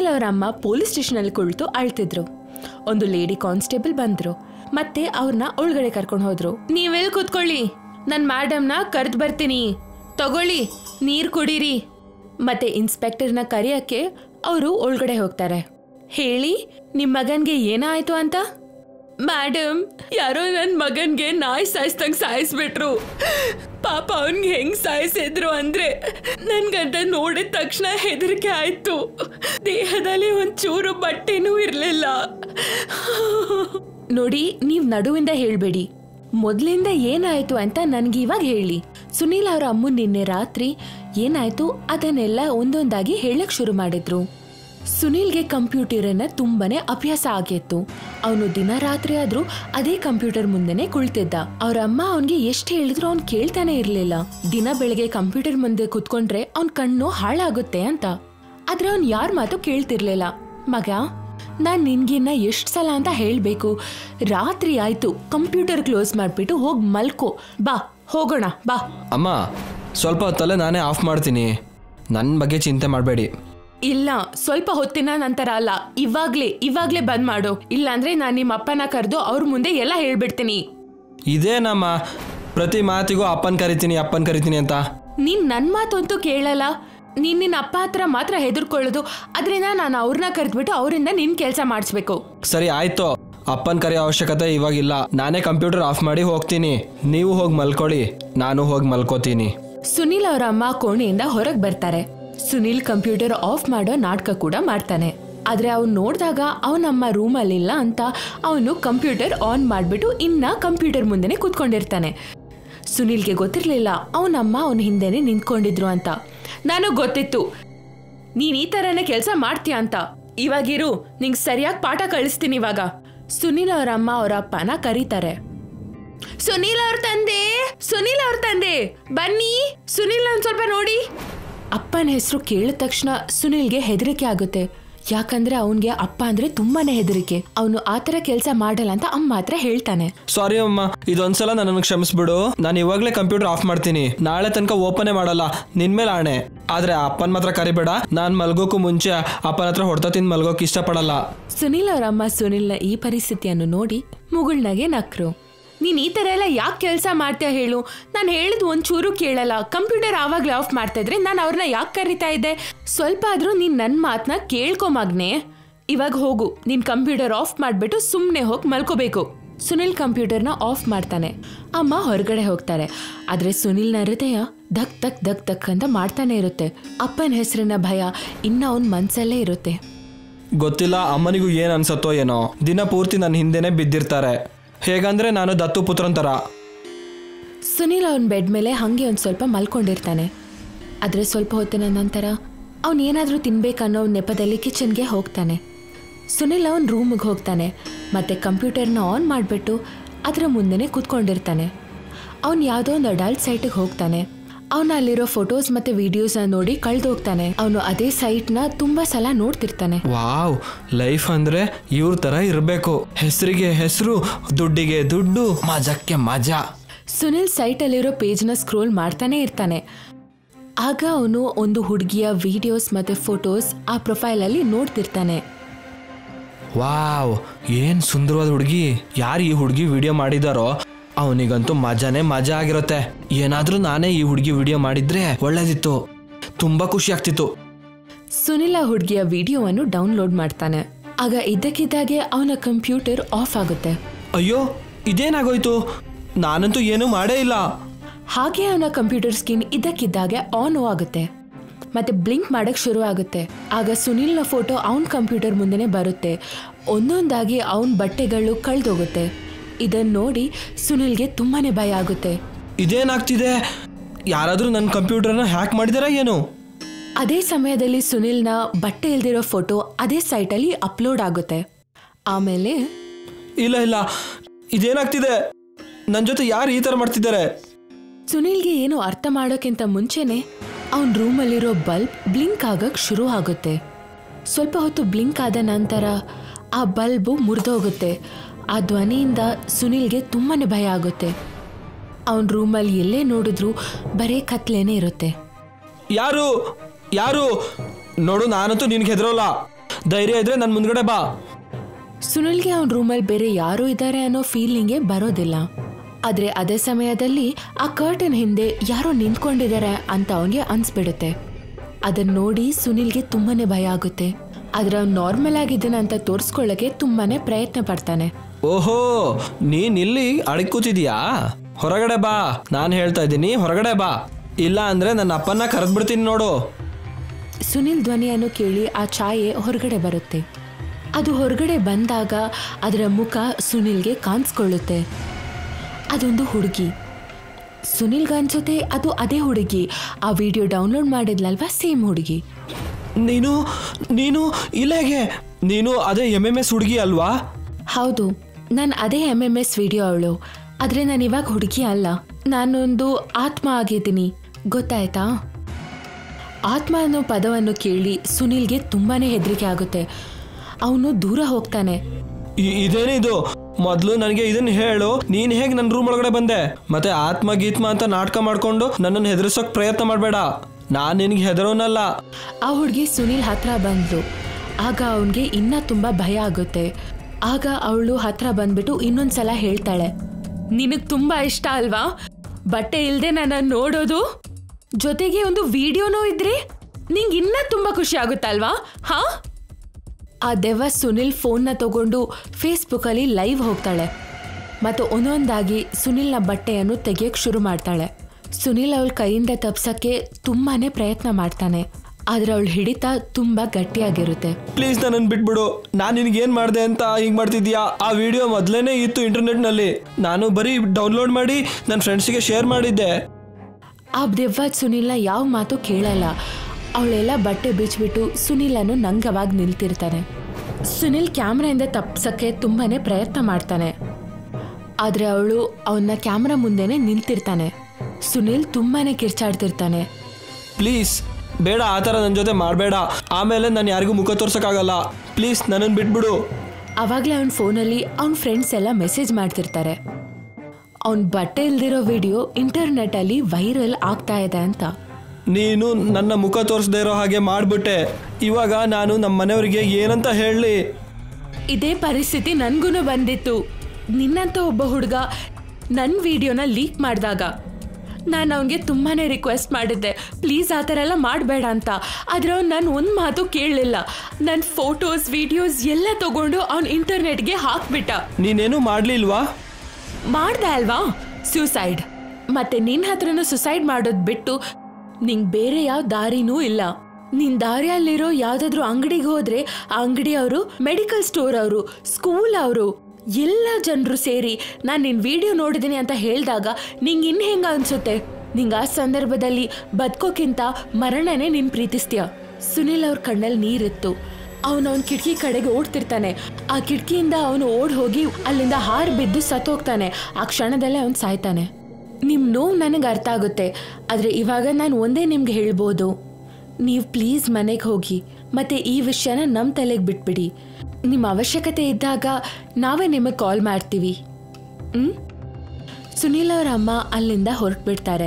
ಸುನೀಲ್ ಅವರ ಅಮ್ಮ ಪೊಲೀಸ್ ಸ್ಟೇಷನಲ್ಲಿ ಕುಳಿತು ಅಳ್ತಿದ್ರು ಒಂದು ಲೇಡಿ ಕಾನ್ಸ್ಟೇಬಲ್ ಬಂದ್ರು ಮತ್ತೆ ಅವ್ರನ್ನ ಒಳಗಡೆ ಕರ್ಕೊಂಡು ಹೋದ್ರು ನೀವೆಲ್ ಕೂತ್ಕೊಳ್ಳಿ ನನ್ ಮೇಡಮ್ನ ಕರೆದು ಬರ್ತೀನಿ ತಗೊಳ್ಳಿ ನೀರ್ ಕುಡೀರಿ ಮತ್ತೆ ಇನ್ಸ್ಪೆಕ್ಟರ್ನ ಕರೆಯಕ್ಕೆ ಅವರು ಒಳಗಡೆ ಹೋಗ್ತಾರೆ ಹೇಳಿ ನಿಮ್ ಮಗನ್ಗೆ ಏನಾಯ್ತು ಅಂತ ಮೇಡಮ್ ಯಾರೋ ನನ್ನ ಮಗನ್ಗೆ ನಾಯಿ ಸಾಯಿಸ್ದಂಗ್ ಸಾಯಿಸ್ಬಿಟ್ರು ಪಾಪ ಅವನ್ಗೆ ಹೆಂಗ್ ಸಾಯಿಸಿದ್ರು ಅಂದ್ರೆ ನನ್ಗಂತ ನೋಡಿದ ತಕ್ಷಣ ಹೆದರಿಕೆ ಆಯ್ತು ದೇಹದಲ್ಲಿ ಒಂಚೂರು ಬಟ್ಟೆನೂ ಇರ್ಲಿಲ್ಲ ನೋಡಿ ನೀವ್ ನಡುವಿಂದ ಹೇಳ್ಬೇಡಿ ಮೊದ್ಲಿಂದ ಏನಾಯ್ತು ಅಂತ ನನ್ಗೆ ಇವಾಗ ಹೇಳಿ ಸುನೀಲ್ ಅವರ ಅಮ್ಮ ನಿನ್ನೆ ರಾತ್ರಿ ಏನಾಯ್ತು ಅದನ್ನೆಲ್ಲ ಒಂದೊಂದಾಗಿ ಹೇಳಕ್ ಶುರು ಮಾಡಿದ್ರು ಸುನೀಲ್ಗೆ ಕಂಪ್ಯೂಟರನ್ನ ತುಂಬಾನೇ ಅಭ್ಯಾಸ ಆಗಿತ್ತು ಅವನು ದಿನ ರಾತ್ರಿ ಆದ್ರೂ ಅದೇ ಕಂಪ್ಯೂಟರ್ ಮುಂದೆನೆ ಕುಳಿತಿದ್ದ ಅವ್ರ ಅಮ್ಮ ಅವನ್ಗೆ ಎಷ್ಟು ಹೇಳಿದ್ರು ಅವ್ನ್ ಕೇಳ್ತಾನೆ ಇರ್ಲಿಲ್ಲ ದಿನ ಬೆಳಗ್ಗೆ ಕಂಪ್ಯೂಟರ್ ಮುಂದೆ ಕುತ್ಕೊಂಡ್ರೆ ಅವ್ನ್ ಕಣ್ಣು ಹಾಳಾಗುತ್ತೆ ಅಂತ ಆದ್ರೆ ಅವ್ನ್ ಯಾರ್ ಮಾತು ಕೇಳ್ತಿರ್ಲಿಲ್ಲ ಮಗ ನಾನ್ ನಿನ್ಗಿನ್ನ ಎಷ್ಟ್ ಸಲ ಅಂತ ಹೇಳ್ಬೇಕು ರಾತ್ರಿ ಆಯ್ತು ಕಂಪ್ಯೂಟರ್ ಕ್ಲೋಸ್ ಮಾಡ್ಬಿಟ್ಟು ಹೋಗ್ ಮಲ್ಕೋ ಬಾ ಹೋಗೋಣ ಬಾ ಅಮ್ಮ ಸ್ವಲ್ಪ ಹೊತ್ತಲ್ಲೇ ನಾನೇ ಆಫ್ ಮಾಡ್ತೀನಿ ನನ್ನ ಬಗ್ಗೆ ಚಿಂತೆ ಮಾಡಬೇಡಿ ಇಲ್ಲ ಸ್ವಲ್ಪ ಹೊತ್ತಿನ ನಂತರ ಅಲ್ಲ ಇವಾಗ್ಲೇ ಇವಾಗ್ಲೇ ಬಂದ್ ಮಾಡು ಇಲ್ಲಾಂದ್ರೆ ನಾನ್ ನಿಮ್ಮ ಅಪ್ಪನ ಕರೆದು ಅವ್ರ ಮುಂದೆ ಎಲ್ಲ ಹೇಳ್ಬಿಡ್ತೀನಿ ಇದೇನಮ್ಮ ಪ್ರತಿ ಮಾತಿಗೂ ಅಪ್ಪನ್ ಕರಿತೀನಿ ಅಪ್ಪನ್ ಕರಿತೀನಿ ಅಂತ ನೀನ್ ನನ್ ಮಾತಂತೂ ಕೇಳಲ್ಲ ನೀನ್ ನಿನ್ನ ಅಪ್ಪ ಹತ್ರ ಮಾತ್ರ ಹೆದರ್ಕೊಳ್ಳೋದು ಅದರಿಂದ ನಾನು ಅವ್ರನ್ನ ಕರೆದ್ಬಿಟ್ಟು ಅವರಿಂದ ನಿನ್ ಕೆಲಸ ಮಾಡಿಸ್ಬೇಕು ಸರಿ ಆಯ್ತು ಅಪ್ಪನ್ ಕರೆಯೋ ಅವಶ್ಯಕತೆ ಇವಾಗಿಲ್ಲ ನಾನೇ ಕಂಪ್ಯೂಟರ್ ಆಫ್ ಮಾಡಿ ಹೋಗ್ತೀನಿ ನೀವು ಹೋಗಿ ಮಲ್ಕೊಳ್ಳಿ ನಾನು ಹೋಗಿ ಮಲ್ಕೋತೀನಿ ಸುನಿಲ್ ಅವರ ಅಮ್ಮ ಕೋಣೆಯಿಂದ ಹೊರಗೆ ಬರ್ತಾರೆ ಸುನಿಲ್ ಕಂಪ್ಯೂಟರ್ ಆಫ್ ಮಾಡೋ ನಾಟಕ ಕೂಡ ಮಾಡ್ತಾನೆ ಆದ್ರೆ ಅವ್ನು ನೋಡಿದಾಗ ಅವನಮ್ಮ ರೂಮಲ್ಲಿಲ್ಲ ಅಂತ ಅವನು ಕಂಪ್ಯೂಟರ್ ಆನ್ ಮಾಡ್ಬಿಟ್ಟು ಇನ್ನ ಕಂಪ್ಯೂಟರ್ ಮುಂದೆನೆ ಕೂತ್ಕೊಂಡಿರ್ತಾನೆ ಸುನಿಲ್ಗೆ ಗೊತ್ತಿರ್ಲಿಲ್ಲ ಅವನಮ್ಮ ಅವನ ಹಿಂದೆನೆ ನಿಂತ್ಕೊಂಡಿದ್ರು ಅಂತ ನನಗ್ ಗೊತ್ತಿತ್ತು ನೀನ್ ಈ ತರನೇ ಕೆಲಸ ಮಾಡ್ತೀಯ ಅಂತ ಇವಾಗಿರು ನಿಂಗ್ ಸರಿಯಾಗಿ ಪಾಠ ಕಳಿಸ್ತೀನಿ ಇವಾಗ ಸುನಿಲ್ ಅವರ ಅಮ್ಮ ಅವರ ಅಪ್ಪನ ಕರೀತಾರೆ ಸುನೀಲ್ ಅವ್ರ ತಂದೆ ಸುನೀಲ್ ಅವ್ರ ತಂದೆ ಬನ್ನಿ ಸುನೀಲ್ ಒಂದ್ ಸ್ವಲ್ಪ ನೋಡಿ ಅಪ್ಪನ ಹೆಸರು ಕೇಳಿದ ತಕ್ಷಣ ಸುನೀಲ್ಗೆ ಹೆದರಿಕೆ ಆಗುತ್ತೆ ಯಾಕಂದ್ರೆ ಅವನ್ಗೆ ಅಪ್ಪ ಅಂದ್ರೆ ತುಂಬಾನೇ ಹೆದರಿಕೆ ಅವನು ಆತರ ಕೆಲಸ ಮಾಡಲ್ಲ ಅಂತ ಅಮ್ಮ ಹತ್ರ ಹೇಳ್ತಾನೆ ಸಾರಿ ಅಮ್ಮ ಇದೊಂದ್ಸಲ ನನ್ನನ್ನು ಕ್ಷಮಿಸ್ಬಿಡು ನಾನು ಇವಾಗಲೇ ಕಂಪ್ಯೂಟರ್ ಆಫ್ ಮಾಡ್ತೀನಿ ನಾಳೆ ತನಕ ಓಪನೇ ಮಾಡಲ್ಲ ನಿನ್ ಮೇಲೆ ಆಣೆ ಆದ್ರೆ ಅಪ್ಪನ ಮಾತ್ರ ಕರಿಬೇಡ ನಾನು ಮಲ್ಗೋಕ್ಕೂ ಮುಂಚೆ ಅಪ್ಪನ ಹತ್ರ ಹೊಡ್ತಾ ತಿಂದು ಮಲ್ಗೋಕ್ ಇಷ್ಟಪಡಲ್ಲ ಸುನೀಲ್ ಅವರ ಅಮ್ಮ ಸುನೀಲ್ನ ಈ ಪರಿಸ್ಥಿತಿಯನ್ನು ನೋಡಿ ಮುಗುಳ್ನಾಗೆ ನಕ್ರು ನೀನ್ ಈ ತರ ಎಲ್ಲ ಯಾಕೆ ಕೆಲಸ ಮಾಡ್ತೀಯ ಹೇಳು ನಾನು ಹೇಳಿದ್ ಒಂಚೂರು ಕೇಳಲ್ಲ ಕಂಪ್ಯೂಟರ್ ಆವಾಗ್ಲೇ ಆಫ್ ಮಾಡ್ತಾ ಇದ್ರೆ ನಾನು ಅವ್ರನ್ನ ಯಾಕೆ ಕರಿತಾ ಇದ್ದೆ ಸ್ವಲ್ಪ ಆದ್ರೂ ನೀನ್ ನನ್ನ ಮಾತನ್ನ ಕೇಳ್ಕೊ ಮಗ್ನೆ ಇವಾಗ ಹೋಗು ನೀನ್ ಕಂಪ್ಯೂಟರ್ ಆಫ್ ಮಾಡ್ಬಿಟ್ಟು ಸುಮ್ಮನೆ ಹೋಗಿ ಮಲ್ಕೋಬೇಕು ಸುನಿಲ್ ಕಂಪ್ಯೂಟರ್ನ ಆಫ್ ಮಾಡ್ತಾನೆ ಅಮ್ಮ ಹೊರಗಡೆ ಹೋಗ್ತಾರೆ ಆದ್ರೆ ಸುನಿಲ್ನ ಹೃದಯ ಧಕ್ ಧಕ್ ಧಕ್ ಧಕ್ ಅಂತ ಮಾಡ್ತಾನೆ ಇರುತ್ತೆ ಅಪ್ಪನ ಹೆಸರಿನ ಭಯ ಇನ್ನ ಅವನ್ ಮನ್ಸಲ್ಲೇ ಇರುತ್ತೆ ಗೊತ್ತಿಲ್ಲ ಅಮ್ಮನಿಗೂ ಏನು ಅನ್ಸತ್ತೋ ಏನೋ ದಿನ ಪೂರ್ತಿ ನನ್ನ ಹಿಂದೆನೆ ಬಿದ್ದಿರ್ತಾರೆ ಹೇಗಂದ್ರೆ ನಾನು ದತ್ತು ಪುತ್ರನ್ ಥರ ಸುನಿಲ್ ಅವನ ಬೆಡ್ ಮೇಲೆ ಹಂಗೆ ಒಂದು ಸ್ವಲ್ಪ ಮಲ್ಕೊಂಡಿರ್ತಾನೆ ಆದರೆ ಸ್ವಲ್ಪ ಹೊತ್ತಿನ ನಂತರ ಅವನು ಏನಾದರೂ ತಿನ್ಬೇಕನ್ನೋ ನೆಪದಲ್ಲಿ ಕಿಚನ್ಗೆ ಹೋಗ್ತಾನೆ ಸುನಿಲ್ ಅವನ ರೂಮಿಗೆ ಹೋಗ್ತಾನೆ ಮತ್ತೆ ಕಂಪ್ಯೂಟರ್ನ ಆನ್ ಮಾಡಿಬಿಟ್ಟು ಅದರ ಮುಂದೆನೇ ಕೂತ್ಕೊಂಡಿರ್ತಾನೆ ಅವನು ಯಾವುದೋ ಒಂದು ಅಡಲ್ಟ್ ಸೈಟಿಗೆ ಹೋಗ್ತಾನೆ ಅವನು ಅಲ್ಲಿರೋ ಫೋಟೋಸ್ ಮತ್ತೆ ವಿಡಿಯೋಸ್ನ ನೋಡಿ ಕಳೆದೋಗ್ತಾನೆ ಅವನು ಅದೇ ಸೈಟ್ನ ತುಂಬಾ ಸಲ ನೋಡ್ತಿರ್ತಾನೆ ವಾವ್ ಲೈಫ್ ಅಂದ್ರೆ ಇವ್ರ ತರ ಇರಬೇಕು ಹೆಸರಿಗೆ ಹೆಸರು ದುಡ್ಡಿಗೆ ದುಡ್ಡು ಮಜಕ್ಕೆ ಮಜಾ ಸುನಿಲ್ ಸೈಟಲ್ಲಿರೋ ಪೇಜ್ನ ಸ್ಕ್ರೋಲ್ ಮಾಡ್ತಾನೆ ಇರ್ತಾನೆ ಆಗ ಅವನು ಒಂದು ಹುಡುಗಿಯ ವಿಡಿಯೋಸ್ ಮತ್ತೆ ಫೋಟೋಸ್ ಆ ಪ್ರೊಫೈಲಲ್ಲಿ ನೋಡ್ತಿರ್ತಾನೆ ವಾವ್ ಏನ್ ಸುಂದರವಾದ ಹುಡುಗಿ ಯಾರು ಈ ಹುಡುಗಿ ವಿಡಿಯೋ ಮಾಡಿದಾರೋ ಅವನಿಗಂತೂ ಮಜಾನೇ ಮಜಾ ಆಗಿರುತ್ತೆ ಏನಾದ್ರೂ ನಾನೇ ಈ ಹುಡುಗಿ ವಿಡಿಯೋ ಮಾಡಿದ್ರೆ ಒಳ್ಳೇದಿತ್ತು ತುಂಬಾ ಖುಷಿ ಆಗ್ತಿತ್ತು ಸುನಿಲ್ ಆ ಹುಡುಗಿಯ ವಿಡಿಯೋವನ್ನು ಡೌನ್ಲೋಡ್ ಮಾಡ್ತಾನೆ ಆಗ ಇದ್ದಕ್ಕಿದ್ದಾಗೆ ಅವನ ಕಂಪ್ಯೂಟರ್ ಆಫ್ ಆಗುತ್ತೆ ಅಯ್ಯೋ ಇದೇನಾಗೋಯ್ತು ನಾನಂತೂ ಏನೂ ಮಾಡೇ ಇಲ್ಲ ಹಾಗೆ ಅವನ ಕಂಪ್ಯೂಟರ್ ಸ್ಕ್ರೀನ್ ಇದ್ದಕ್ಕಿದ್ದಾಗೆ ಆನ್ ಆಗುತ್ತೆ ಮತ್ತೆ ಬ್ಲಿಂಕ್ ಮಾಡಕ್ ಶುರು ಆಗುತ್ತೆ ಆಗ ಸುನಿಲ್ನ ಫೋಟೋ ಅವನ ಕಂಪ್ಯೂಟರ್ ಮುಂದೆನೆ ಬರುತ್ತೆ ಒಂದೊಂದಾಗಿ ಅವನ ಬಟ್ಟೆಗಳು ಕಳ್ದೋಗುತ್ತೆ ಇದನ್ನ ನೋಡಿ ಸುನಿಲ್ಗೆ ತುಂಬಾನೇ ಭಯ ಆಗುತ್ತೆ ಇದೇನಾಗ್ತಿದೆ ಯಾರಾದ್ರೂ ನನ್ನ ಕಂಪ್ಯೂಟರ್ನ ಹ್ಯಾಕ್ ಮಾಡಿದಾರಾ ಏನು ಅದೇ ಸಮಯದಲ್ಲಿ ಸುನಿಲ್ನ ಬಟ್ಟೆ ಇಲ್ದಿರೋ ಫೋಟೋ ಅದೇ ಸೈಟಲ್ಲಿ ಅಪ್ಲೋಡ್ ಆಗುತ್ತೆ ಆಮೇಲೆ ಇಲ್ಲ ಇಲ್ಲ ಇದೇನಾಗ್ತಿದೆ ನನ್ನ ಜೊತೆ ಯಾರು ಈ ಥರ ಮಾಡ್ತಿದ್ದಾರೆ ಸುನಿಲ್ಗೆ ಏನು ಅರ್ಥ ಮಾಡೋಕ್ಕಿಂತ ಮುಂಚೆನೆ ಅವನ ರೂಮಲ್ಲಿರೋ ಬಲ್ಬ್ ಬ್ಲಿಂಕ್ ಆಗಕ್ ಶುರು ಆಗುತ್ತೆ ಸ್ವಲ್ಪ ಹೊತ್ತು ಬ್ಲಿಂಕ್ ಆದ ನಂತರ ಆ ಬಲ್ಬು ಮುರಿದೋಗುತ್ತೆ ಆ ಧ್ವನಿಯಿಂದ ಸುನಿಲ್ಗೆ ತುಂಬಾನೇ ಭಯ ಆಗುತ್ತೆ ಅವನ ರೂಮಲ್ಲಿ ಎಲ್ಲೇ ನೋಡಿದ್ರು ಬರೀ ಕತ್ಲೇನೆ ಇರುತ್ತೆ ಯಾರು ಯಾರು ನೋಡು ನಾನಂತೂ ನಿನ್ಗೆ ಹೆದರೋಲ್ಲ ಧೈರ್ಯ ಇದ್ರೆ ನನ್ನ ಮುಂದ್ಗಡೆ ಬಾ ಸುನಿಲ್ಗೆ ಅವನ ರೂಮಲ್ಲಿ ಬೇರೆ ಯಾರು ಇದ್ದಾರೆ ಅನ್ನೋ ಫೀಲಿಂಗೇ ಬರೋದಿಲ್ಲ ಆದ್ರೆ ಅದೇ ಸಮಯದಲ್ಲಿ ಆ ಕರ್ಟನ್ ಹಿಂದೆ ಯಾರೋ ನಿಂತ್ಕೊಂಡಿದ್ದಾರೆ ಅಂತ ಅವನಿಗೆ ಅನ್ಸ್ಬಿಡುತ್ತೆ ಅದನ್ನ ನೋಡಿ ಸುನಿಲ್ಗೆ ತುಂಬಾನೇ ಭಯ ಆಗುತ್ತೆ ಆದ್ರೆ ಅವ್ನು ನಾರ್ಮಲ್ ಆಗಿದ್ದಾನೆ ಅಂತ ತೋರಿಸ್ಕೊಳ್ಳಕ್ಕೆ ತುಂಬಾನೇ ಪ್ರಯತ್ನ ಪಡ್ತಾನೆ ಓಹೋ ನೀನ್ ಇಲ್ಲಿ ಅಡಗ್ ಕೂತಿದ್ಯಾ ಹೊರಗಡೆ ಬಾ ನಾನು ಹೇಳ್ತಾ ಇದ್ದೀನಿ ಹೊರಗಡೆ ಬಾ ಇಲ್ಲ ಅಂದ್ರೆ ನನ್ನ ಅಪ್ಪನ್ನ ಕರೆದ್ಬಿಡ್ತೀನಿ ನೋಡು ಸುನಿಲ್ ಧ್ವನಿಯನ್ನು ಕೇಳಿ ಆ ಛಾಯೆ ಹೊರಗಡೆ ಬರುತ್ತೆ ಅದು ಹೊರಗಡೆ ಬಂದಾಗ ಅದರ ಮುಖ ಸುನಿಲ್ಗೆ ಕಾಣಿಸ್ಕೊಳ್ಳುತ್ತೆ ಅದೊಂದು ಹುಡುಗಿ ಸುನಿಲ್ಗೆ ಅನ್ಸುತ್ತೆ ಅದು ಅದೇ ಹುಡುಗಿ ಆ ವಿಡಿಯೋ ಡೌನ್ಲೋಡ್ ಮಾಡಿದ್ಲಲ್ವಾ ಸೇಮ್ ಹುಡುಗಿ ನೀನು ನೀನು ಇಲ್ಲೇಗೆ ನೀನು ಅದೇ ಎಮ್ ಎಮ್ ಎಸ್ ಹುಡುಗಿ ಅಲ್ವಾ ಹೌದು ನಾನು ಅದೇ ಎಮ್ ಎಮ್ ಎಸ್ ವಿಡಿಯೋ ಅವಳು ಆದರೆ ನಾನು ಇವಾಗ ಹುಡುಗಿ ಅಲ್ಲ ನಾನೊಂದು ಆತ್ಮ ಆಗಿದ್ದೀನಿ ಗೊತ್ತಾಯ್ತಾ ಆತ್ಮ ಅನ್ನೋ ಪದವನ್ನು ಕೇಳಿ ಸುನಿಲ್ಗೆ ತುಂಬಾನೇ ಹೆದರಿಕೆ ಆಗುತ್ತೆ ಅವನು ದೂರ ಹೋಗ್ತಾನೆ ಇ- ಇದೇನಿದು ಮೊದಲು ನನಗೆ ಇದನ್ನ ಹೇಳು ನೀನ್ ಹೇಗೆ ನನ್ನ ರೂಮ್ ಒಳಗಡೆ ಬಂದೆ ಮತ್ತೆ ಆತ್ಮ ಗೀತ್ಮ ಅಂತ ನಾಟಕ ಮಾಡ್ಕೊಂಡು ನನ್ನನ್ನು ಹೆದರ್ಸೋಕ್ ಪ್ರಯತ್ನ ಮಾಡಬೇಡ ನಾನು ನಿನಗೆ ಹೆದರೋನಲ್ಲ ಆ ಹುಡುಗಿ ಸುನಿಲ್ ಹತ್ರ ಬಂದ್ಲು ಆಗ ಅವನಿಗೆ ಇನ್ನ ತುಂಬಾ ಭಯ ಆಗುತ್ತೆ ಆಗ ಅವಳು ಹತ್ರ ಬಂದ್ಬಿಟ್ಟು ಇನ್ನೊಂದ್ಸಲ ಹೇಳ್ತಾಳೆ ನಿನಗ್ ತುಂಬಾ ಇಷ್ಟ ಅಲ್ವಾ ಬಟ್ಟೆ ಇಲ್ದೆ ನನ್ನ ನೋಡೋದು ಜೊತೆಗೆ ಒಂದು ವಿಡಿಯೋನೂ ಇದ್ರೆ ನಿಂಗೆ ಇನ್ನ ತುಂಬಾ ಖುಷಿ ಆಗುತ್ತಲ್ವಾ ಹಾ ಆ ದೆವ್ವ ಸುನಿಲ್ ಫೋನ್ನ ತಗೊಂಡು ಫೇಸ್ಬುಕ್ಕಲ್ಲಿ ಲೈವ್ ಹೋಗ್ತಾಳೆ ಮತ್ತು ಒಂದೊಂದಾಗಿ ಸುನಿಲ್ನ ಬಟ್ಟೆಯನ್ನು ತೆಗಿಯಕ್ಕೆ ಶುರು ಮಾಡ್ತಾಳೆ ಸುನಿಲ್ ಅವಳ ಕೈಯಿಂದ ತಪ್ಸಕ್ಕೆ ತುಂಬಾನೇ ಪ್ರಯತ್ನ ಮಾಡ್ತಾನೆ ಆದ್ರೆ ಅವಳ ಹಿಡಿತ ತುಂಬಾ ಗಟ್ಟಿಯಾಗಿರುತ್ತೆ ಪ್ಲೀಸ್ ನನ್ನನ್ನು ಬಿಟ್ಬಿಡು ನಾನು ನಿನಗೆ ಏನು ಮಾಡಿದೆ ಅಂತ ಹಿಂಗೆ ಮಾಡ್ತಿದ್ಯಾ ಆ ವಿಡಿಯೋ ಮೊದಲೇನೆ ಇತ್ತು ಇಂಟರ್ನೆಟ್ನಲ್ಲಿ ನಾನು ಬರೀ ಡೌನ್ಲೋಡ್ ಮಾಡಿ ನನ್ನ ಫ್ರೆಂಡ್ಸಿಗೆ ಶೇರ್ ಮಾಡಿದ್ದೆ ಆ ದೆವ್ವ ಸುನಿಲ್ನ ಯಾವ ಮಾತು ಕೇಳಲ್ಲ ಅವಳೆಲ್ಲ ಬಟ್ಟೆ ಬಿಚ್ಬಿಟ್ಟು ಸುನಿಲನ್ನು ನಂಗವಾಗಿ ನಿಲ್ತಿರ್ತಾನೆ ಸುನಿಲ್ ಕ್ಯಾಮ್ರಾಯಿಂದ ತಪ್ಸಕ್ಕೆ ತುಂಬಾನೇ ಪ್ರಯತ್ನ ಮಾಡ್ತಾನೆ ಆದ್ರೆ ಅವಳು ಅವನ್ನ ಕ್ಯಾಮ್ರಾ ಮುಂದೆನೆ ನಿಲ್ತಿರ್ತಾನೆ ಸುನಿಲ್ ತುಂಬಾನೇ ಕಿರ್ಚಾಡ್ತಿರ್ತಾನೆ ಪ್ಲೀಸ್ ಬೇಡ ಆ ಥರ ನನ್ನ ಜೊತೆ ಮಾಡಬೇಡ ಆಮೇಲೆ ನಾನು ಯಾರಿಗೂ ಮುಖ ತೋರ್ಸೋಕ್ಕಾಗಲ್ಲ ಪ್ಲೀಸ್ ನನ್ನನ್ನು ಬಿಟ್ಬಿಡು ಅವಾಗಲೇ ಅವನ ಫೋನಲ್ಲಿ ಅವನ ಫ್ರೆಂಡ್ಸ್ ಎಲ್ಲ ಮೆಸೇಜ್ ಮಾಡ್ತಿರ್ತಾರೆ ಅವನ್ ಬಟ್ಟೆ ಇಲ್ದಿರೋ ವಿಡಿಯೋ ಇಂಟರ್ನೆಟ್ಟಲ್ಲಿ ವೈರಲ್ ಆಗ್ತಾ ಇದೆ ಅಂತ ನೀನು ನನ್ನ ಮುಖ ತೋರಿಸದೇ ಇರೋ ಹಾಗೆ ಮಾಡಿಬಿಟ್ಟೆ ಇವಾಗ ನಾನು ನಮ್ಮ ಮನೆಯವರಿಗೆ ಏನಂತ ಹೇಳಲಿ ಇದೇ ಪರಿಸ್ಥಿತಿ ನನ್ಗೂ ಬಂದಿತ್ತು ನಿನ್ನಂತ ಒಬ್ಬ ಹುಡುಗ ನನ್ನ ವಿಡಿಯೋನ ಲೀಕ್ ಮಾಡಿದಾಗ ನಾನು ಅವನಿಗೆ ತುಂಬಾನೇ ರಿಕ್ವೆಸ್ಟ್ ಮಾಡಿದ್ದೆ ಪ್ಲೀಸ್ ಆ ಥರ ಎಲ್ಲ ಮಾಡಬೇಡ ಅಂತ ಆದರೆ ಅವ್ನು ನಾನು ಒಂದು ಮಾತು ಕೇಳಲಿಲ್ಲ ನನ್ನ ಫೋಟೋಸ್ ವಿಡಿಯೋಸ್ ಎಲ್ಲ ತಗೊಂಡು ಅವ್ನು ಇಂಟರ್ನೆಟ್ಗೆ ಹಾಕ್ಬಿಟ್ಟ ನೀನೇನು ಮಾಡಲಿಲ್ವಾ ಮಾಡ್ದೆ ಅಲ್ವಾ ಸೂಸೈಡ್ ಮತ್ತೆ ನಿನ್ನ ಹತ್ರನೂ ಸುಸೈಡ್ ಮಾಡೋದು ಬಿಟ್ಟು ನಿಂಗೆ ಬೇರೆ ಯಾವ ದಾರಿನೂ ಇಲ್ಲ ನಿನ್ ದಾರಿಯಲ್ಲಿರೋ ಯಾವ್ದಾದ್ರು ಅಂಗಡಿಗೆ ಹೋದ್ರೆ ಆ ಅಂಗಡಿಯವರು ಮೆಡಿಕಲ್ ಸ್ಟೋರ್ ಅವರು ಸ್ಕೂಲ್ ಅವರು ಎಲ್ಲ ಜನರು ಸೇರಿ ನಾನು ನಿನ್ ವಿಡಿಯೋ ನೋಡಿದ್ದೀನಿ ಅಂತ ಹೇಳಿದಾಗ ನಿಂಗೆ ಇನ್ ಹೆಂಗ ಅನ್ಸುತ್ತೆ ನಿಂಗೆ ಆ ಸಂದರ್ಭದಲ್ಲಿ ಬದುಕೋಕ್ಕಿಂತ ಮರಣನೇ ನೀನ್ ಪ್ರೀತಿಸ್ತೀಯ ಸುನಿಲ್ ಅವ್ರ ಕಣ್ಣಲ್ಲಿ ನೀರಿತ್ತು ಅವನು ಅವನ ಕಿಟಕಿ ಕಡೆಗೆ ಓಡ್ತಿರ್ತಾನೆ ಆ ಕಿಟಕಿಯಿಂದ ಅವನು ಓಡ್ ಹೋಗಿ ಅಲ್ಲಿಂದ ಹಾರ್ ಬಿದ್ದು ಸತ್ತೋಗ್ತಾನೆ ಆ ಕ್ಷಣದಲ್ಲೇ ಅವನು ಸಾಯ್ತಾನೆ ನಿಮ್ ನೋವು ನನಗೆ ಅರ್ಥ ಆಗುತ್ತೆ ಆದ್ರೆ ಇವಾಗ ನಾನು ಒಂದೇ ನಿಮ್ಗೆ ಹೇಳ್ಬೋದು ನೀವು ಪ್ಲೀಸ್ ಮನೆಗೆ ಹೋಗಿ ಮತ್ತೆ ಈ ವಿಷಯನ ನಮ್ಮ ತಲೆಗೆ ಬಿಟ್ಬಿಡಿ ನಿಮ್ಮ ಅವಶ್ಯಕತೆ ಇದ್ದಾಗ ನಾವೇ ನಿಮಗೆ ಕಾಲ್ ಮಾಡ್ತೀವಿ ಹ್ಮ್ ಸುನೀಲ್ ಅವ್ರ ಅಮ್ಮ ಅಲ್ಲಿಂದ ಹೊರಟ್ಬಿಡ್ತಾರೆ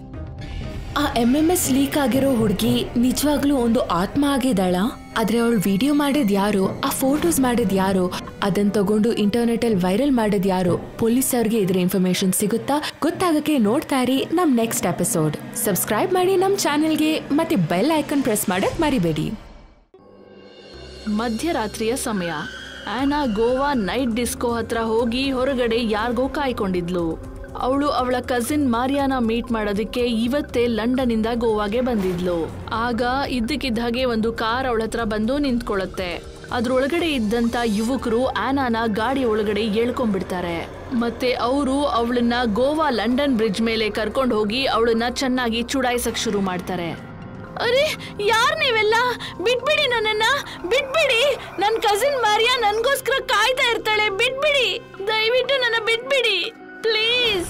ಆ ಎಮ್ ಎಮ್ ಎಸ್ ಲೀಕ್ ಆಗಿರೋ ಹುಡುಗಿ ನಿಜವಾಗ್ಲೂ ಒಂದು ಆತ್ಮ ಆಗಿದ್ದಾಳ ಆದ್ರೆ ಅವಳು ವಿಡಿಯೋ ಮಾಡಿದ್ ಯಾರು ಆ ಫೋಟೋಸ್ ಮಾಡಿದ್ ಯಾರು ಅದನ್ನ ತಗೊಂಡು ಇಂಟರ್ನೆಟ್ ಅಲ್ಲಿ ವೈರಲ್ ಮಾಡಿದ್ ಯಾರು ಪೊಲೀಸರ್ಗೆ ಇದ್ರ ಇನ್ಫಾರ್ಮೇಶನ್ ಸಿಗುತ್ತಾ ಗೊತ್ತಾಗಕ್ಕೆ ನೋಡ್ತಾ ಇರಿ ನಮ್ ನೆಕ್ಸ್ಟ್ ಎಪಿಸೋಡ್ ಸಬ್ಸ್ಕ್ರೈಬ್ ಮಾಡಿ ನಮ್ ಚಾನೆಲ್ಗೆ ಮತ್ತೆ ಬೆಲ್ ಐಕನ್ ಪ್ರೆಸ್ ಮಾಡಕ್ ಮರಿಬೇಡಿ ಮಧ್ಯರಾತ್ರಿಯ ಸಮಯ ಆನಾ ಗೋವಾ ನೈಟ್ ಡಿಸ್ಕೋ ಹತ್ರ ಹೋಗಿ ಹೊರಗಡೆ ಯಾರಿಗೋ ಕಾಯ್ಕೊಂಡಿದ್ಲು ಅವಳು ಅವಳ ಕಸಿನ್ ಮಾರಿಯಾನ ಮೀಟ್ ಮಾಡೋದಕ್ಕೆ ಇವತ್ತೇ ಲಂಡನ್ ಇಂದ ಗೋವಾಗೆ ಬಂದಿದ್ಲು ಆಗ ಇದ್ದಕ್ಕಿದ್ದ ಹಾಗೆ ಒಂದು ಕಾರ್ ಅವಳ ಹತ್ರ ಬಂದು ನಿಂತ್ಕೊಳ್ಳುತ್ತೆ ಅದ್ರೊಳಗಡೆ ಇದ್ದಂತ ಯುವಕರು ಆನಾನ ಗಾಡಿ ಒಳಗಡೆ ಎಳ್ಕೊಂಡ್ಬಿಡ್ತಾರೆ ಮತ್ತೆ ಅವರು ಅವಳನ್ನ ಗೋವಾ ಲಂಡನ್ ಬ್ರಿಡ್ಜ್ ಮೇಲೆ ಕರ್ಕೊಂಡು ಹೋಗಿ ಅವಳನ್ನ ಚೆನ್ನಾಗಿ ಚುಡಾಯಿಸಕ್ ಶುರು ಮಾಡ್ತಾರೆ ಅರೆ ಯಾರ್ ನೀವೆಲ್ಲ ಬಿಟ್ಬಿಡಿ ನನ್ನನ್ನ ಬಿಟ್ಬಿಡಿ ನನ್ ಕಸಿನ್ ಮಾರಿಯಾ ನನ್ಗೋಸ್ಕರ ಕಾಯ್ತಾ ಇರ್ತಾಳೆ ಬಿಟ್ಬಿಡಿ ದಯವಿಟ್ಟು ನನ್ನ ಬಿಟ್ಬಿಡಿ ಪ್ಲೀಸ್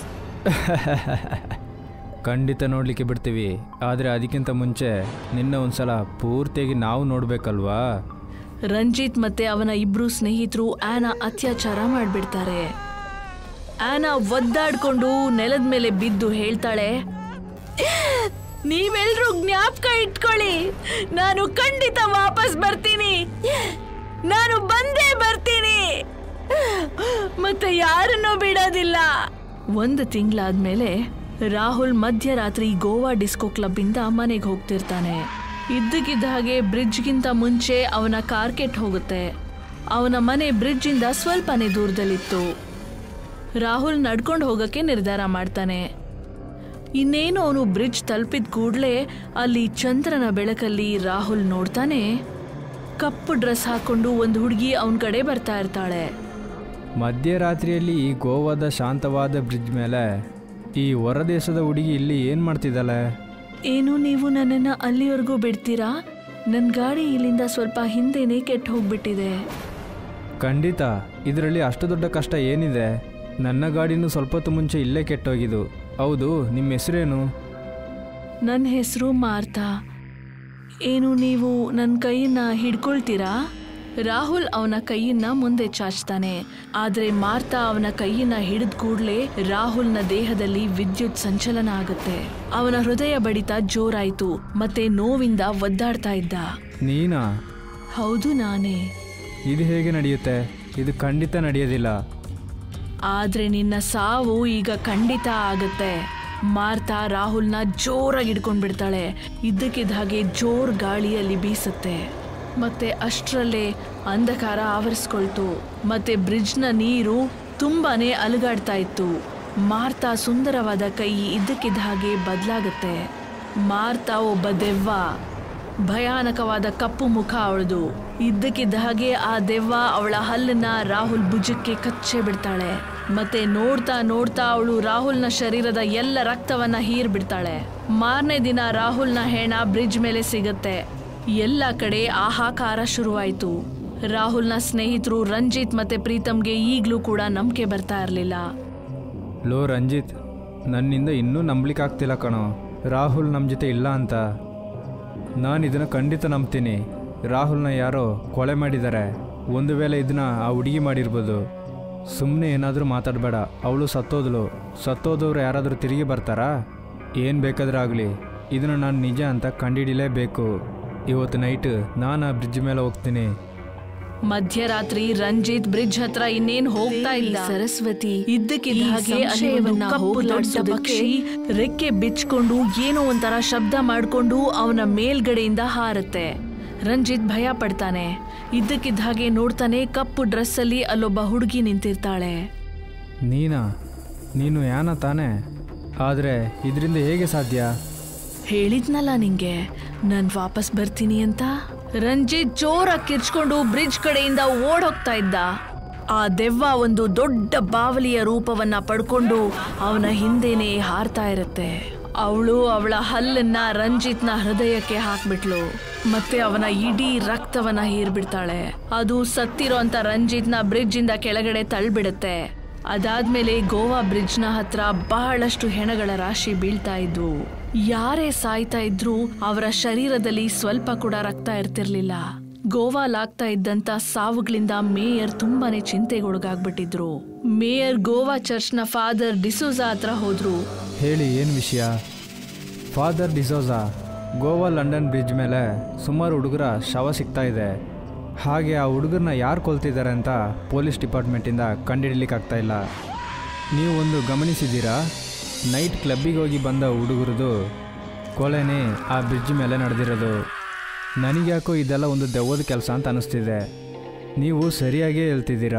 ಖಂಡಿತ ನೋಡಲಿಕ್ಕೆ ಬಿಡ್ತೀವಿ ಆದರೆ ಅದಕ್ಕಿಂತ ಮುಂಚೆ ನಿನ್ನ ಒಂದ್ಸಲ ಪೂರ್ತಿಯಾಗಿ ನಾವು ನೋಡಬೇಕಲ್ವಾ ರಂಜಿತ್ ಮತ್ತೆ ಅವನ ಇಬ್ರು ಸ್ನೇಹಿತರು ಆನಾ ಅತ್ಯಾಚಾರ ಮಾಡ್ಬಿಡ್ತಾರೆ ಆನಾ ಒದ್ದಾಡ್ಕೊಂಡು ನೆಲದ ಮೇಲೆ ಬಿದ್ದು ಹೇಳ್ತಾಳೆ ನೀವೆಲ್ರೂ ಜ್ಞಾಪಕ ಇಟ್ಕೊಳ್ಳಿ ನಾನು ಖಂಡಿತ ವಾಪಸ್ ಬರ್ತೀನಿ ನಾನು ಬಂದೇ ಬರ್ತೀನಿ ಮತ್ತೆ ಯಾರನ್ನೂ ಬಿಡೋದಿಲ್ಲ ಒಂದು ತಿಂಗಳಾದ್ಮೇಲೆ ರಾಹುಲ್ ಮಧ್ಯರಾತ್ರಿ ಗೋವಾ ಡಿಸ್ಕೋ ಕ್ಲಬ್ ಇಂದ ಮನೆಗೆ ಹೋಗ್ತಿರ್ತಾನೆ ಇದ್ದಕ್ಕಿದ್ದ ಹಾಗೆ ಬ್ರಿಡ್ಜ್ಗಿಂತ ಮುಂಚೆ ಅವನ ಕಾರ್ ಕೆಟ್ಟ ಹೋಗುತ್ತೆ ಅವನ ಮನೆ ಬ್ರಿಡ್ಜ್ ಇಂದ ಸ್ವಲ್ಪನೇ ದೂರದಲ್ಲಿತ್ತು ರಾಹುಲ್ ನಡ್ಕೊಂಡು ಹೋಗಕ್ಕೆ ನಿರ್ಧಾರ ಮಾಡ್ತಾನೆ ಇನ್ನೇನು ಅವನು ಬ್ರಿಡ್ಜ್ ತಲುಪಿದ ಕೂಡಲೇ ಅಲ್ಲಿ ಚಂದ್ರನ ಬೆಳಕಲ್ಲಿ ರಾಹುಲ್ ನೋಡ್ತಾನೆ ಕಪ್ಪು ಡ್ರೆಸ್ ಹಾಕೊಂಡು ಒಂದು ಹುಡುಗಿ ಅವನ ಕಡೆ ಬರ್ತಾ ಇರ್ತಾಳೆ ಮಧ್ಯರಾತ್ರಿಯಲ್ಲಿ ಈ ಗೋವಾದ ಶಾಂತವಾದ ಬ್ರಿಡ್ಜ್ ಮೇಲೆ ಈ ಹೊರದೇಶದ ಹುಡುಗಿ ಇಲ್ಲಿ ಏನು ಮಾಡ್ತಿದ್ದಾಳೆ ಏನು ನೀವು ನನ್ನನ್ನು ಅಲ್ಲಿವರೆಗೂ ಬಿಡ್ತೀರಾ ನನ್ನ ಗಾಡಿ ಇಲ್ಲಿಂದ ಸ್ವಲ್ಪ ಹಿಂದೆನೇ ಕೆಟ್ಟ ಹೋಗ್ಬಿಟ್ಟಿದೆ ಖಂಡಿತ ಇದರಲ್ಲಿ ಅಷ್ಟು ದೊಡ್ಡ ಕಷ್ಟ ಏನಿದೆ ನನ್ನ ಗಾಡಿನೂ ಸ್ವಲ್ಪ ಹೊತ್ತು ಮುಂಚೆ ಇಲ್ಲೇ ಕೆಟ್ಟೋಗಿದ್ದು ಹೌದು ನಿಮ್ಮ ಹೆಸರೇನು ನನ್ನ ಹೆಸರು ಮಾರ್ತಾ ಏನು ನೀವು ನನ್ನ ಕೈಯನ್ನ ಹಿಡ್ಕೊಳ್ತೀರಾ ರಾಹುಲ್ ಅವನ ಕೈಯನ್ನ ಮುಂದೆ ಚಾಚ್ತಾನೆ ಆದ್ರೆ ಮಾರ್ತಾ ಅವನ ಕೈಯನ್ನ ಹಿಡಿದ ಕೂಡ್ಲೆ ರಾಹುಲ್ನ ದೇಹದಲ್ಲಿ ವಿದ್ಯುತ್ ಸಂಚಲನ ಆಗುತ್ತೆ ಅವನ ಹೃದಯ ಬಡಿತ ಜೋರಾಯ್ತು ಮತ್ತೆ ನೋವಿಂದ ಒದ್ದಾಡ್ತಾ ಇದ್ದ ನೀನಾ ಹೌದು ನಾನೇ ಇದು ಹೇಗೆ ನಡೆಯುತ್ತೆ ಇದು ಖಂಡಿತ ನಡೆಯೋದಿಲ್ಲ ಆದ್ರೆ ನಿನ್ನ ಸಾವು ಈಗ ಖಂಡಿತ ಆಗತ್ತೆ ಮಾರ್ತಾ ರಾಹುಲ್ನ ಜೋರಾಗಿ ಹಿಡ್ಕೊಂಡ್ ಬಿಡ್ತಾಳೆ ಇದ್ದಕ್ಕಿದ್ದ ಹಾಗೆ ಜೋರ್ ಗಾಳಿಯಲ್ಲಿ ಬೀಸುತ್ತೆ ಮತ್ತೆ ಅಷ್ಟರಲ್ಲೇ ಅಂಧಕಾರ ಆವರಿಸ್ಕೊಳ್ತು ಮತ್ತೆ ಬ್ರಿಡ್ಜ್ನ ನೀರು ತುಂಬಾನೇ ಅಲುಗಾಡ್ತಾ ಇತ್ತು ಮಾರ್ತಾ ಸುಂದರವಾದ ಕೈ ಇದ್ದಕ್ಕಿದ್ದ ಹಾಗೆ ಬದಲಾಗುತ್ತೆ ಮಾರ್ತಾ ಒಬ್ಬ ದೆವ್ವ ಭಯಾನಕವಾದ ಕಪ್ಪು ಮುಖ ಅವಳದು ಇದ್ದಕ್ಕಿದ್ದ ಹಾಗೆ ಆ ದೆವ್ವ ಅವಳ ಹಲ್ಲನ್ನ ರಾಹುಲ್ ಭುಜಕ್ಕೆ ಕಚ್ಚೆ ಬಿಡ್ತಾಳೆ ಮತ್ತೆ ನೋಡ್ತಾ ನೋಡ್ತಾ ಅವಳು ರಾಹುಲ್ನ ಶರೀರದ ಎಲ್ಲ ರಕ್ತವನ್ನ ಹೀರ್ ಬಿಡ್ತಾಳೆ ಮಾರನೇ ದಿನ ರಾಹುಲ್ನ ಹೆಣ ಬ್ರಿಡ್ಜ್ ಮೇಲೆ ಸಿಗತ್ತೆ ಎಲ್ಲ ಕಡೆ ಆಹಾಕಾರ ಶುರುವಾಯ್ತು ರಾಹುಲ್ನ ಸ್ನೇಹಿತರು ರಂಜಿತ್ ಮತ್ತೆ ಪ್ರೀತಮ್ಗೆ ಈಗ್ಲೂ ಕೂಡ ನಂಬಿಕೆ ಬರ್ತಾ ಇರಲಿಲ್ಲ ಲೋ ರಂಜಿತ್ ನನ್ನಿಂದ ಇನ್ನೂ ನಂಬಲಿಕ್ಕಾಗ್ತಿಲ್ಲ ಕಣೋ ರಾಹುಲ್ ನಮ್ಮ ಜೊತೆ ಇಲ್ಲ ಅಂತ ನಾನು ಇದನ್ನು ಖಂಡಿತ ನಂಬ್ತೀನಿ ರಾಹುಲ್ನ ಯಾರೋ ಕೊಲೆ ಮಾಡಿದ್ದಾರೆ ಒಂದು ವೇಳೆ ಇದನ್ನ ಆ ಹುಡುಗಿ ಮಾಡಿರ್ಬೋದು ಸುಮ್ಮನೆ ಏನಾದರೂ ಮಾತಾಡಬೇಡ ಅವಳು ಸತ್ತೋದ್ಲು ಸತ್ತೋದವ್ರು ಯಾರಾದರೂ ತಿರುಗಿ ಬರ್ತಾರಾ ಏನು ಬೇಕಾದ್ರೂ ಆಗಲಿ ಇದನ್ನು ನಾನು ನಿಜ ಅಂತ ಕಂಡುಹಿಡಿಲೇಬೇಕು ಇವತ್ತು ನೈಟ್ ನಾನು ಆ ಬ್ರಿಡ್ಜ್ ಮೇಲೆ ಹೋಗ್ತೀನಿ ಮಧ್ಯರಾತ್ರಿ ರಂಜಿತ್ ಬ್ರಿಡ್ಜ್ ಹತ್ರ ಇನ್ನೇನ್ ಹೋಗ್ತಾ ಇಲ್ಲ ಸರಸ್ವತಿ ಇದ್ದಕ್ಕಿದ್ದ ಹಾಗೆ ಅಲ್ಲಿ ಒಂದು ಕಪ್ಪು ದೊಡ್ಡ ಪಕ್ಷಿ ರೆಕ್ಕೆ ಬಿಚ್ಕೊಂಡು ಏನೋ ಒಂಥರ ಶಬ್ದ ಮಾಡ್ಕೊಂಡು ಅವನ ಮೇಲ್ಗಡೆಯಿಂದ ಹಾರತ್ತೆ ರಂಜಿತ್ ಭಯ ಪಡ್ತಾನೆ ಇದ್ದಕ್ಕಿದ್ದ ಹಾಗೆ ನೋಡ್ತಾನೆ ಕಪ್ಪು ಡ್ರೆಸ್ ಅಲ್ಲಿ ಅಲ್ಲೊಬ್ಬ ಹುಡುಗಿ ನಿಂತಿರ್ತಾಳೆ ನೀನಾ ನೀನು ಯಾನ ತಾನೇ ಆದರೆ ಇದರಿಂದ ಹೇಗೆ ಸಾಧ್ಯ ಹೇಳಿದ್ನಲ್ಲ ನಿಂಗೆ ನಾನ್ ವಾಪಸ್ ಬರ್ತೀನಿ ಅಂತ ರಂಜಿತ್ ಜೋರಾಗಿ ಕಿರ್ಚ್ಕೊಂಡು ಬ್ರಿಡ್ಜ್ ಕಡೆಯಿಂದ ಓಡ್ ಹೋಗ್ತಾ ಇದ್ದ ಆ ದೆವ್ವ ಒಂದು ದೊಡ್ಡ ಬಾವಲಿಯ ರೂಪವನ್ನ ಪಡ್ಕೊಂಡು ಅವನ ಹಿಂದೆನೆ ಹಾರ್ತಾ ಇರುತ್ತೆ ಅವಳು ಅವಳ ಹಲ್ಲನ್ನ ರಂಜಿತ್ನ ಹೃದಯಕ್ಕೆ ಹಾಕ್ಬಿಟ್ಲು ಮತ್ತೆ ಅವನ ಇಡೀ ರಕ್ತವನ್ನ ಹೀರ್ಬಿಡ್ತಾಳೆ ಅದು ಸತ್ತಿರೋ ಅಂತ ರಂಜಿತ್ನ ಬ್ರಿಡ್ಜ್ ಇಂದ ಕೆಳಗಡೆ ತಳ್ಬಿಡುತ್ತೆ ಅದಾದ್ಮೇಲೆ ಗೋವಾ ಬ್ರಿಡ್ಜ್ನ ಹತ್ರ ಬಹಳಷ್ಟು ಹೆಣಗಳ ರಾಶಿ ಬೀಳ್ತಾ ಇದ್ವು ಯಾರೇ ಸಾಯ್ತಾ ಇದ್ರು ಅವರ ಶರೀರದಲ್ಲಿ ಸ್ವಲ್ಪ ಕೂಡ ರಕ್ತ ಇರ್ತಿರ್ಲಿಲ್ಲ ಗೋವಾಲಾಗ್ತಾ ಇದ್ದಂತ ಸಾವುಗಳಿಂದ ಮೇಯರ್ ತುಂಬಾನೇ ಚಿಂತೆಗೊಳಗಾಗ್ಬಿಟ್ಟಿದ್ರು ಮೇಯರ್ ಗೋವಾ ಚರ್ಚ್ನ ಫಾದರ್ ಡಿಸೋಜಾ ಹತ್ರ ಹೋದ್ರು ಹೇಳಿ ಏನು ವಿಷಯ father D'Souza Goa London bridge ಮೇಲೆ ಸುಮಾರು ಹುಡುಗರ ಶವ ಸಿಗ್ತಾ ಇದೆ ಹಾಗೆ ಆ ಹುಡುಗರನ್ನ ಯಾರು ಕೊಲ್ತಿದ್ದಾರೆ ಅಂತ ಪೊಲೀಸ್ ಡಿಪಾರ್ಟ್ಮೆಂಟಿಂದ ಕಂಡುಹಿಡಿಲಿಕ್ಕಾಗ್ತಾ ಇಲ್ಲ ನೀವು ಒಂದು ಗಮನಿಸಿದ್ದೀರಾ ನೈಟ್ ಕ್ಲಬ್ಬಿಗೆ ಹೋಗಿ ಬಂದ ಹುಡುಗರದು ಕೊಲೆನೇ ಆ ಬ್ರಿಡ್ಜ್ ಮೇಲೆ ನಡೆದಿರೋದು ನನಗ್ಯಾಕೋ ಇದೆಲ್ಲ ಒಂದು ದೆವ್ವದ ಕೆಲಸ ಅಂತ ಅನಿಸ್ತಿದೆ ನೀವು ಸರಿಯಾಗೇ ಹೇಳ್ತಿದ್ದೀರಾ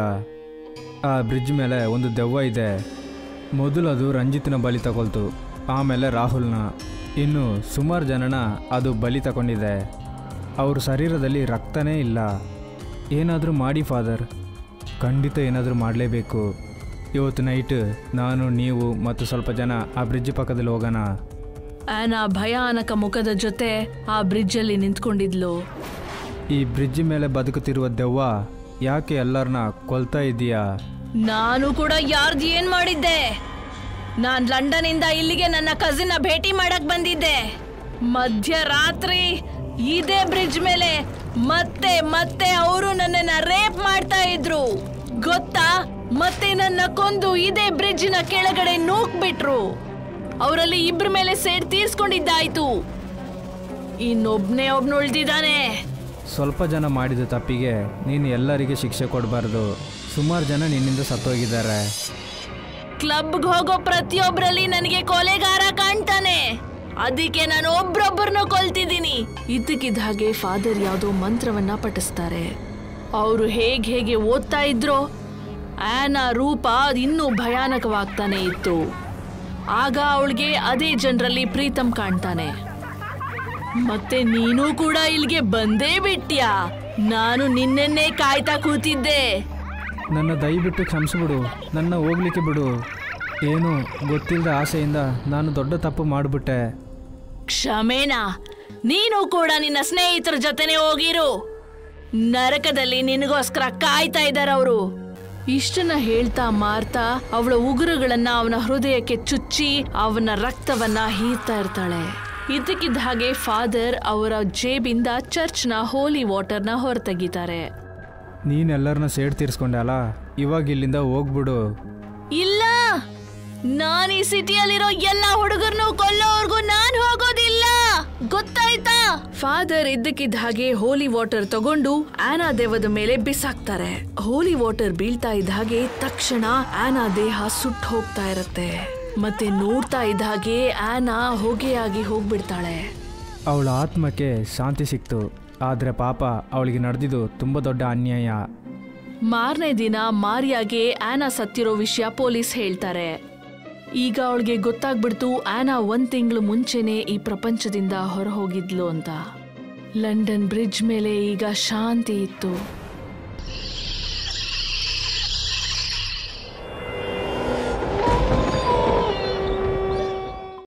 ಆ ಬ್ರಿಡ್ಜ್ ಮೇಲೆ ಒಂದು ದೆವ್ವ ಇದೆ ಮೊದಲು ಅದು ರಂಜಿತ್ನ ಬಲಿ ತಗೊಳ್ತು ಆಮೇಲೆ ರಾಹುಲ್ನ ಇನ್ನು ಸುಮಾರು ಜನನ ಅದು ಬಲಿ ತಗೊಂಡಿದೆ ಅವ್ರ ಶರೀರದಲ್ಲಿ ರಕ್ತನೇ ಇಲ್ಲ ಏನಾದರೂ ಮಾಡಿ ಫಾದರ್ ಖಂಡಿತ ಏನಾದರೂ ಮಾಡಲೇಬೇಕು ಇವತ್ತು ನೈಟ್ ನಾನು ನೀವು ಮತ್ತು ಸ್ವಲ್ಪ ಜನ ಆ ಬ್ರಿಡ್ಜ್ ಪಕ್ಕದಲ್ಲಿ ಹೋಗೋಣ ಆನಾ ಭಯಾನಕ ಮುಖದ ಜೊತೆ ಆ ಬ್ರಿಡ್ಜ್ ಅಲ್ಲಿ ನಿಂತ್ಕೊಂಡಿದ್ಲು ಈ ಬ್ರಿಡ್ಜ್ ಮೇಲೆ ಬದುಕುತ್ತಿರುವ ದೆವ್ವ ಯಾಕೆ ಎಲ್ಲರನ್ನ ಕೊಲ್ತಾ ಇದೀಯಾ ನಾನು ಕೂಡ ಯಾರ್ದು ಏನ್ ಮಾಡಿದ್ದೆ ನಾನ್ ಲಂಡನ್ ಇಂದ ಇಲ್ಲಿಗೆ ನನ್ನ ಕಸಿನ್ ಭೇಟಿ ಮಾಡಕ್ ಬಂದಿದ್ದೆ ಮಧ್ಯರಾತ್ರಿ ಇದೇ ಬ್ರಿಡ್ಜ್ ಮೇಲೆ ಮತ್ತೆ ಮತ್ತೆ ಅವರು ನನ್ನನ್ನ ರೇಪ್ ಮಾಡ್ತಾ ಇದ್ರು ಗೊತ್ತಾ ಮತ್ತೆ ನನ್ನ ಕೊಂದು ಇದೇ ಬ್ರಿಡ್ಜಿನ ಕೆಳಗಡೆ ನೂಕ್ಬಿಟ್ರು ಅವರಲ್ಲಿ ಇಬ್ರ ಮೇಲೆ ಸೇಡ್ ತೀರ್ಸ್ಕೊಂಡಿದ್ದಾಯ್ತು ಇನ್ನೊಬ್ನೇ ಒಬ್ನು ಉಳ್ದಿದ್ದಾನೆ ಸ್ವಲ್ಪ ಜನ ಮಾಡಿದ ತಪ್ಪಿಗೆ ನೀನು ಎಲ್ಲರಿಗೆ ಶಿಕ್ಷೆ ಕೊಡಬಾರ್ದು ಸುಮಾರು ಜನ ನಿನ್ನಿಂದ ಸತ್ತೋಗಿದ್ದಾರೆ ಕ್ಲಬ್ಗೆ ಹೋಗೋ ಪ್ರತಿಯೊಬ್ಬರಲ್ಲಿ ನನಗೆ ಕೊಲೆಗಾರ ಕಾಣ್ತಾನೆ ಅದಕ್ಕೆ ನಾನು ಒಬ್ರೊಬ್ಬರನ್ನು ಕೊಲ್ತಿದ್ದೀನಿ ಇದ್ದಕ್ಕಿದ್ದ ಹಾಗೆ ಫಾದರ್ ಯಾವುದೋ ಮಂತ್ರವನ್ನ ಪಠಿಸ್ತಾರೆ ಅವರು ಹೇಗೆ ಹೇಗೆ ಓದ್ತಾ ಇದ್ರೋ ಆನ ರೂಪ ಇನ್ನೂ ಭಯಾನಕವಾಗ್ತಾನೆ ಇತ್ತು ಆಗ ಅವಳಿಗೆ ಅದೇ ಜನರಲ್ಲಿ ಪ್ರೀತಮ್ ಕಾಣ್ತಾನೆ ಮತ್ತೆ ನೀನು ಕೂಡ ಇಲ್ಲಿಗೆ ಬಂದೇ ಬಿಟ್ಯಾ ನಾನು ನಿನ್ನೆನ್ನೇ ಕಾಯ್ತಾ ಕೂತಿದ್ದೆ ನನ್ನ ದಯವಿಟ್ಟು ಕ್ಷಮಿಸ್ಬಿಡು ನನ್ನ ಹೋಗ್ಲಿಕ್ಕೆ ಬಿಡು ಏನು ಗೊತ್ತಿಲ್ಲದ ಆಸೆಯಿಂದ ನಾನು ದೊಡ್ಡ ತಪ್ಪು ಮಾಡಿಬಿಟ್ಟೆ ಕ್ಷಮೇನಾ ನೀನು ಕೂಡ ನಿನ್ನ ಸ್ನೇಹಿತರ ಜೊತೆನೆ ಹೋಗಿರು ನರಕದಲ್ಲಿ ನಿನಗೋಸ್ಕರ ಕಾಯ್ತಾ ಇದ್ದಾರೆ ಅವರು ಇಷ್ಟನ್ನ ಹೇಳ್ತಾ ಮಾರ್ತಾ ಅವಳ ಉಗುರುಗಳನ್ನ ಅವನ ಹೃದಯಕ್ಕೆ ಚುಚ್ಚಿ ಅವನ ರಕ್ತವನ್ನ ಹೀರ್ತಾ ಇರ್ತಾಳೆ ಇದಕ್ಕಿದ್ದ ಹಾಗೆ ಫಾದರ್ ಅವರ ಜೇಬಿಂದ ಚರ್ಚ್ನ ಹೋಲಿ ವಾಟರ್ನ ಹೊರತೆಗಿತಾರೆ ನೀನೆಲ್ಲರನ್ನ ಸೇಡ್ ತೀರಿಸ್ಕೊಂಡೆ ಅಲ್ಲ ಇವಾಗ ಇಲ್ಲಿಂದ ಹೋಗ್ಬಿಡು ಇಲ್ಲ ನಾನ್ ಈ ಸಿಟಿಯಲ್ಲಿರೋ ಎಲ್ಲ ಹುಡುಗರನ್ನು ಕೊಲ್ಲೋವರ್ಗು ನಾನ್ ಹೋಗೋದಿಲ್ಲ ಗೊತ್ತಾಯ್ತಾ ಫಾದರ್ ಇದ್ದಕ್ಕಿದ್ದ ಹಾಗೆ ಹೋಲಿ ವಾಟರ್ ತಗೊಂಡು ಆನಾ ದೇವದ ಮೇಲೆ ಬಿಸಾಕ್ತಾರೆ ಹೋಲಿ ವಾಟರ್ ಬೀಳ್ತಾ ಇದ್ದ ಹಾಗೆ ತಕ್ಷಣ ಆನಾ ದೇಹ ಸುಟ್ಟು ಹೋಗ್ತಾ ಇರತ್ತೆ ಮತ್ತೆ ನೋಡ್ತಾ ಇದ್ದ ಹಾಗೆ ಆನಾ ಹೊಗೆಯಾಗಿ ಹೋಗ್ಬಿಡ್ತಾಳೆ ಅವಳ ಆತ್ಮಕ್ಕೆ ಶಾಂತಿ ಸಿಕ್ತು ಆದರೆ ಪಾಪ ಅವಳಿಗೆ ನಡೆದಿದ್ದು ತುಂಬ ದೊಡ್ಡ ಅನ್ಯಾಯ ಮಾರನೇ ದಿನ ಮಾರಿಯಾಗೆ ಆನಾ ಸತ್ತಿರೋ ವಿಷಯ ಪೊಲೀಸ್ ಹೇಳ್ತಾರೆ ಈಗ ಅವಳಿಗೆ ಗೊತ್ತಾಗ್ಬಿಡ್ತು ಆನಾ ಒಂದ್ ತಿಂಗಳು ಮುಂಚೆನೆ ಈ ಪ್ರಪಂಚದಿಂದ ಹೊರ ಹೋಗಿದ್ಲು ಅಂತ ಲಂಡನ್ ಬ್ರಿಡ್ಜ್ ಮೇಲೆ ಈಗ ಶಾಂತಿ ಇತ್ತು